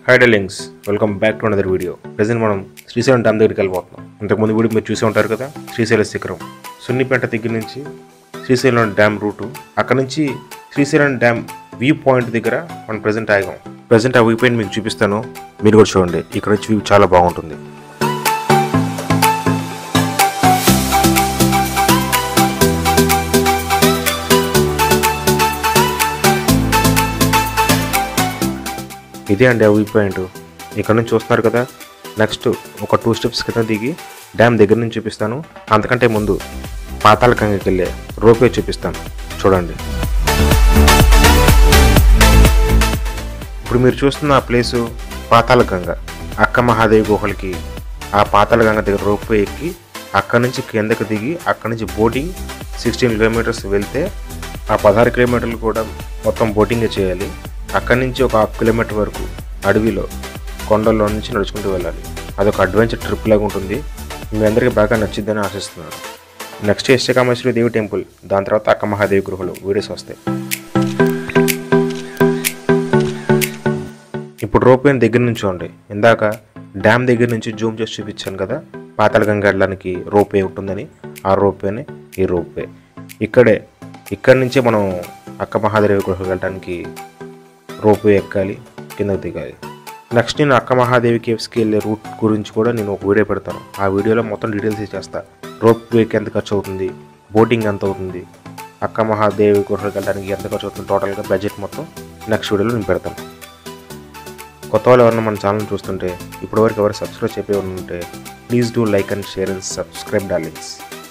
high darlings welcome back to another video present మనం Srisailam dam దగ్గరికి వెళ్ళిపోతున్నాం ఇంతకుముందు వీడియో మీరు చూసే ఉంటారు కదా శ్రీశైల శిఖరం సున్నిపేట దగ్గర నుంచి శ్రీశైలం డ్యామ్ రూటు అక్కడ నుంచి శ్రీశైలం డ్యామ్ వ్యూ పాయింట్ దగ్గర మనం ప్రజెంట్ ఆగాం ప్రజెంట్ ఆ వ్యూ పాయింట్ మీకు చూపిస్తాను మీరు కూడా చూడండి ఇక్కడ నుంచి వ్యూ చాలా బాగుంటుంది ఇదే అండి ఆ వ్యూ పాయింట్ ఇక్కడ నుంచి చూస్తున్నారు కదా నెక్స్ట్ ఒక టూ స్టెప్స్ కింద దిగి డ్యామ్ దగ్గర నుంచి చూపిస్తాను అంతకంటే ముందు పాతాళ గంగకి వెళ్ళే రోపే చూపిస్తాను చూడండి ఇప్పుడు మీరు చూస్తున్న ఆ ప్లేసు పాతాళ గంగ అక్క మహాదేవి గుహలకి ఆ పాతాళ గంగ దగ్గర రోపే ఎక్కి అక్కడ నుంచి కిందకి దిగి అక్కడ నుంచి బోటింగ్ సిక్స్టీన్ కిలోమీటర్స్ వెళ్తే ఆ పదహారు కిలోమీటర్లు కూడా మొత్తం బోటింగే చేయాలి అక్కడి నుంచి ఒక హాఫ్ కిలోమీటర్ వరకు అడవిలో కొండల్లో నుంచి నడుచుకుంటూ వెళ్ళాలి అదొక అడ్వెంచర్ ట్రిప్ లాగా ఉంటుంది మీ అందరికీ బాగా నచ్చిద్దని ఆశిస్తున్నాను నెక్స్ట్ ఇష్టకామేశ్వరి దేవి టెంపుల్ దాని తర్వాత అక్క మహాదేవి గృహలు వీడియోస్ వస్తాయి ఇప్పుడు రోప్వేని దగ్గర నుంచి ఉండి ఇందాక డ్యామ్ దగ్గర నుంచి జూమ్ చేసి చూపించాను కదా పాతాళగంగ వెళ్ళడానికి రోప్వే ఉంటుందని ఆ రోప్వేనే ఈ రోప్వే ఇక్కడే ఇక్కడి నుంచే మనం అక్క మహాదేవి గృహకు వెళ్ళడానికి రోప్వే ఎక్కాలి కిందకు దిగాలి నెక్స్ట్ నేను అక్క మహాదేవి కేవ్స్కి వెళ్ళే రూట్ గురించి కూడా నేను ఒక వీడియో పెడతాను ఆ వీడియోలో మొత్తం డీటెయిల్స్ ఇచ్చేస్తా రోప్ వేకి ఎంత ఖర్చు అవుతుంది బోటింగ్ ఎంత అవుతుంది అక్క మహాదేవి గుహకు వెళ్ళడానికి ఎంత ఖర్చు అవుతుంది టోటల్గా బడ్జెట్ మొత్తం నెక్స్ట్ వీడియోలో నేను పెడతాను కొత్త వాళ్ళు ఎవరైనా మన ఛానల్ చూస్తుంటే ఇప్పటివరకు ఎవరు సబ్స్క్రైబ్ చెప్పే ఉంటే please do like and share and subscribe darlings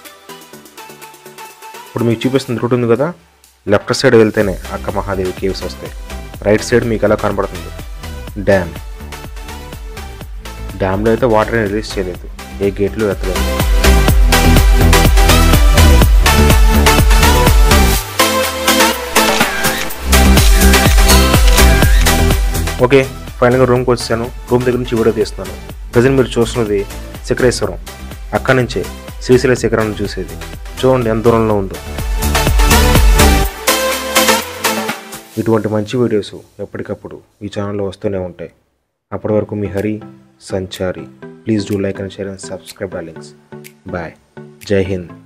ఇప్పుడు మీకు చూపిస్తున్న రూట్ ఉంది కదా లెఫ్ట్ సైడ్ వెళ్తేనే అక్క మహాదేవి కేవ్స్ వస్తాయి రైట్ సైడ్ మీకు ఎలా కనబడుతుంది డ్యామ్ డ్యామ్లో అయితే వాటర్ రిలీజ్ చేయలేదు ఏ గేట్లు ఎత్తలేదు ఓకే ఫైనల్గా రూమ్కి వచ్చాను రూమ్ దగ్గర నుంచి వీడియో తీస్తున్నాను ప్రజెంట్ మీరు చూస్తున్నది శిఖరేశ్వరం అక్కడి నుంచే శ్రీశైల శిఖరాన్ని చూసేది చూడండి ఎంత దూరంలో ఉందో ఇటువంటి మంచి వీడియోస్ ఎప్పటికప్పుడు ఈ ఛానల్లో వస్తూనే ఉంటాయి అప్పటి వరకు మీ Hari Sanchari please do like and share and subscribe darlings bye జై హింద్